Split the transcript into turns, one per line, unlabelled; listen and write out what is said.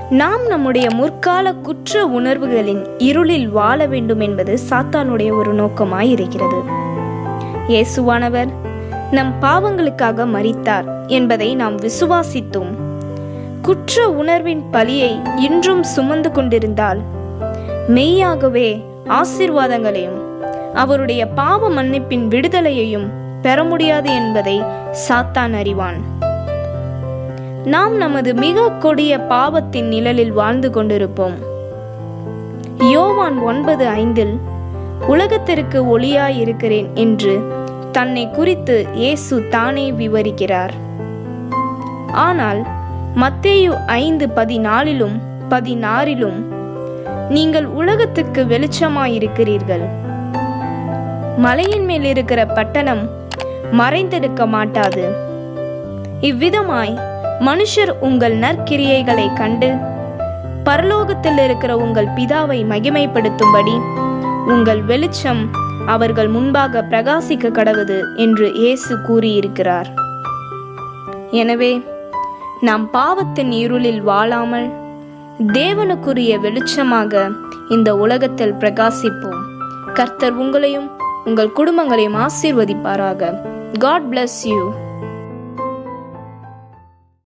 நாம் நம்முடைய முற்கால குற்ற உணர்வுகளின் இருளில் வாழ வேண்டும் என்பது சாத்தானுடைய ஒரு நோக்கமாய் இருக்கிறது இயேசுவானவர் நம் பாவங்களுக்காக மரித்தார் என்பதை நாம் விசுவாசித்தோம் குற்ற உணர்வின் பலியை இன்றும் சுமந்து கொண்டிருந்தால் மெய்யாகவே ஆசீர்வாதங்களையும் அவருடைய பாவ மன்னிப்பின் விடுதலையையும் பெற முடியாது என்பதை சாத்தான் அறிவான் நாம் நமது மிக கொடிய பாவத்தின் நிழலில் வாழ்ந்து கொண்டிருப்போம் யோவான் ஒன்பது ஐந்தில் உலகத்திற்கு ஒளியாய் இருக்கிறேன் என்று தன்னை குறித்து இயேசு தானே விவரிக்கிறார் ஆனால் மத்தேயு ஐந்து பதினாலிலும் பதினாறிலும் நீங்கள் உலகத்துக்கு வெளிச்சமாயிருக்கிறீர்கள் மலையின் மேல் இருக்கிற பட்டணம் மறைந்திருக்க மாட்டாது இவ்விதமாய் மனுஷர் உங்கள் நற்கிரியைகளை கண்டு பரலோகத்தில் இருக்கிற உங்கள் பிதாவை மகிமைப்படுத்தும்படி உங்கள் வெளிச்சம் அவர்கள் முன்பாக பிரகாசிக்க கடவுது என்று இயேசு கூறியிருக்கிறார் எனவே நாம் பாவத்தின் இருளில் வாழாமல் தேவனுக்குரிய வெளிச்சமாக இந்த உலகத்தில் பிரகாசிப்போம் கர்த்தர் உங்களையும் உங்கள் குடும்பங்களையும் ஆசீர்வதிப்பாராக காட் bless யூ